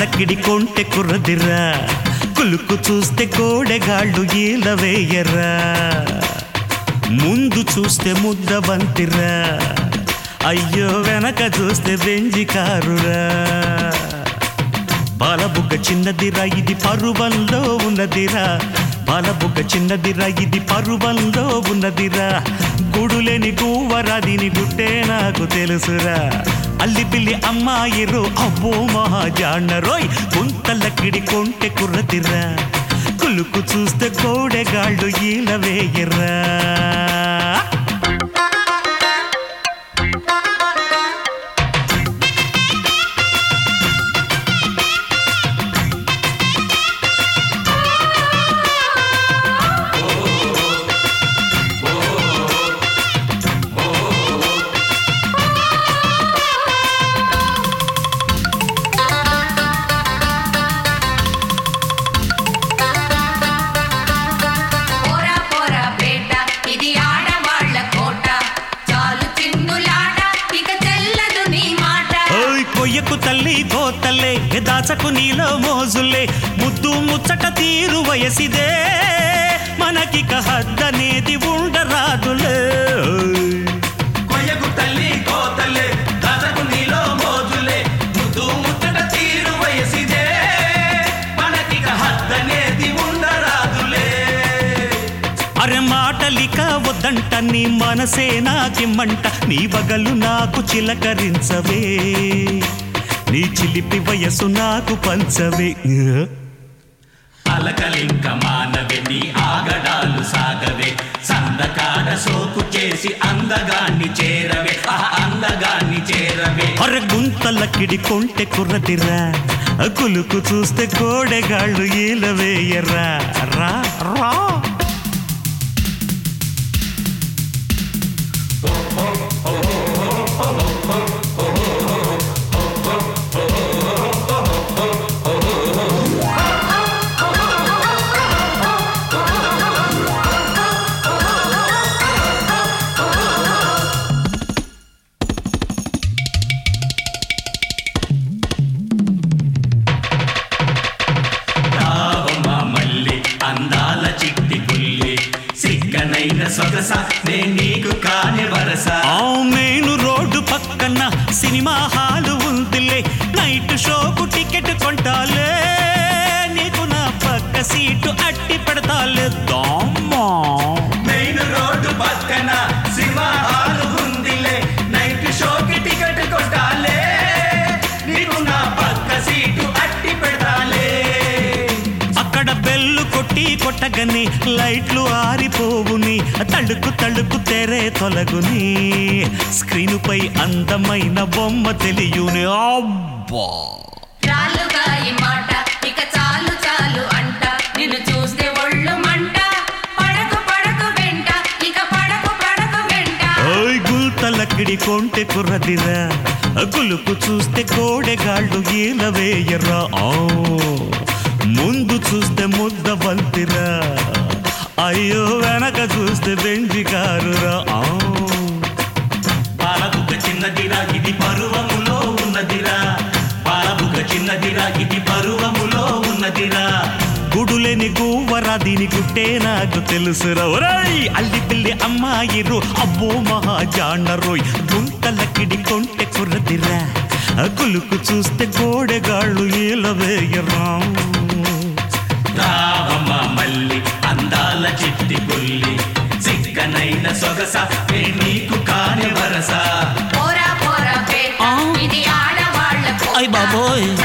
గుంతలకిడి కొంటె కుర్రదిరా కులుకు చూస్తే కోడెగాళ్ళు ఈల వేయరా ముందు చూస్తే ముద్ద బంతిరా అయ్యో వెనక చూస్తే బెంజి కారురా బాలబుగ్గ చిన్నదిరా ఇది పరువంలో ఉన్నదిరా బాలబుగ్గ చిన్నదిరా ఇది పరువంలో ఉన్నదిరా గుడులేని గువ్వరా దీని గుట్టే నాకు తెలుసురా అల్లి పిల్లి అమ్మాయిరు అబ్బో మహాజాన్నరోయ్ గుంతలకిడి కొంటె కుర్రతిరా కులుకు చూస్తే కోడెగాళ్ళు ఈల వేయరా పోరా పోరా బేట ఇది ఆడవాళ్ళ కోట చాలు చిన్నులాట ఇక చెల్లదు నీ మాట ఓయ్ కొయ్యకు తల్లి కోతల్లే దాచకు నీలో మోజులే ముద్దు ముచ్చట తీరు వయసిదే మనకిక హద్దనేది ఉండరాదులే ఓయ్. కొయ్యకు తల్లి కోతలే దాతకు నీలో మోజులే ముద్దు ముచ్చట తీరు వయసిదే మనకిక హద్దనేది ఉండరాదులే అరె మాటలిక వద్దంట నీ మనసే నాకిమ్మంట నీ బగలు నాకు చిలకరించవే నీ చిలిపి వయసు నాకు పంచవే అలకలింక మానవే నీ ఆగడాలు సాగవే సందకాడ సోకు చేసి అందగాన్ని చేరవే ఆ అందగాన్ని చేరవే అరె గుంతలకిడి కొంటె కుర్రదిరా కులుకు చూస్తే కోడెగాళ్ళు ఈలవేయరా రా రా రావమ్మ మల్లి అందాల చిట్టి పుల్లి సిక్కనైన సొగస నే నీకు కాని వరస ఆ మెయిన్ రోడ్డు పక్కన సినిమా హాలు ఉందిలే నైట్ షోకు టికెట్ కొంటాలే నీకు నా పక్క సీటు అట్టి పెడతాలే దామ్మా మెయిన్ రోడ్డు పక్కన సినిమా హాల్ ఉందిలే నైట్ షోకి టికెట్ కొట్టాలే నీకు నా పక్క సీటు అట్టి పెడతాలే అక్కడ బెల్లు కొట్టి కొట్టగని లైట్లు ఆరిపోవుని తళుకు తళుకు తెరే తొలగుని స్క్రీనుపై అందమైన బొమ్మ తెలియుని అబ్బా రాలుగా ఈ మాట ఇక చాలు చాలు అంట నిన్ను చూస్తే ఒళ్ళు మంట పడకు పడకు వెంట ఇక పడకు పడకు వెంట ఓయ్ గుల్తలకిడి కొంటె కుర్రదిరా గులుకు చూస్తే కోడెగాళ్ళు ఈల వేయరా ఆ ముందు చూస్తే ముద్ద బంతిరా అయ్యో వెనక చూస్తే బెంజి కారురా ఆ పాలబుగ్గ చిన్నదిరా ఇది పరువములో ఉన్నదిరా పాలబుగ్గ చిన్నదిరా ఇది పరువములో ఉన్నదిరా గుడులేని గువ్వరా దీని గుట్టే నాకు తెలుసురా ఒరేయ్ అల్లి పిల్లి అమ్మాయిరు అబ్బో మహాజాండరోయ్ గుంతలకిడి కొంటె కుర్రదిరా గులుకు చూస్తే గోడెగాళ్ళు ఈల వేయరా రావమ్మ మల్లి అందాల చిట్టి పుల్లి సిక్కనైన సొగస నే నీకు కాని వరస పోరా పోరా బేట ఆ. ఇది ఆడవాళ్ళ కోట అయ్ బాబోయ్